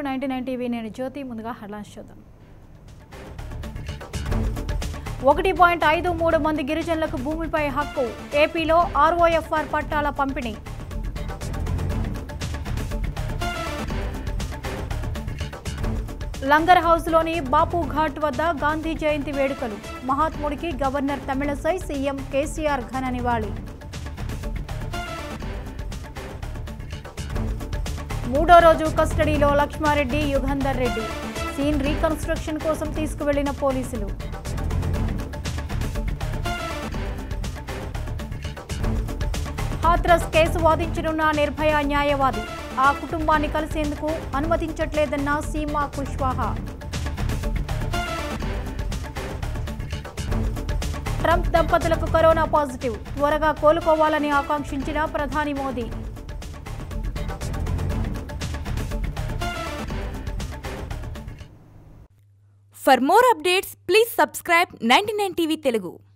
Ninety nine TV నేను జ్యోతి ముందుగా headlines చూద్దాం ఒకటి పాయింట్ ఐదు మూడు మంది గిరిజనులకు భూమిపై హక్కు ఏపీలో ఆర్ఓఎఫ్ఆర్ పట్టాల పంపిణీ లంగర్ హౌస్లోని బాపు ఘాట్ వద్ద గాంధీ జయంతి వేడుకలు మహాత్ముడికి గవర్నర్ తమిళసై సీఎం కేసీఆర్ ఘన నివాళి మూడో రోజు కస్టడీలో లక్ష్మారెడ్డి యుగంధర్ రెడ్డి సీన్ రీకన్స్ట్రక్షన్ కోసం తీసుకువెళ్లిన పోలీసులు హాత్రస్ కేసు వాదించనున్న నిర్భయ న్యాయవాది ఆ కుటుంబాన్ని కలిసేందుకు అనుమతించట్లేదన్న సీమా కుష్వాహా ట్రంప్ దంపతులకు కరోనా పాజిటివ్ త్వరగా కోలుకోవాలని ఆకాంక్షించిన ప్రధాని Modi For more updates, please subscribe 99 TV Telugu.